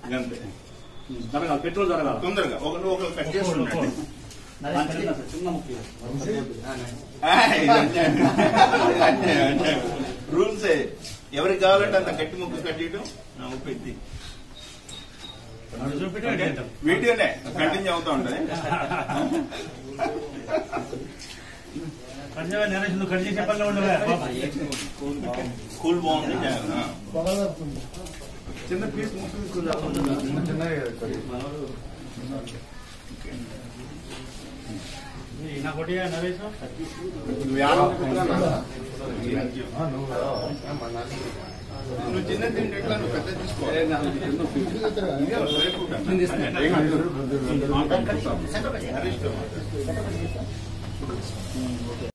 ఇదంతే జరగాలి పెట్రోల్ జరగాలి తొందరగా ఒక నువ్వు ఒకరు కట్ చేస్తుండండి ఆ, చిన్న చిన్న ముఖ్య రూల్స్ ఎవరికి కావాలంటే అంత గట్టి ముక్క కట్ చేయడం నా ముక్క ఎత్తి వీడియోనే కంటిన్యూ అవుతా ఉంటది నరేష్ నువ్వు కట్ చేసే పనిలో ఉండవే కూల్ బాగుంది ఆ. చిన్న పీస్ ముక్క నాకోటి నరేష్ నువ్వు చిన్న తింటే ఎట్లా నువ్వు పెద్ద తీసుకోవాలి ఇదే డ్రై ఫ్రూట్ అన్న. హరీష్ తో.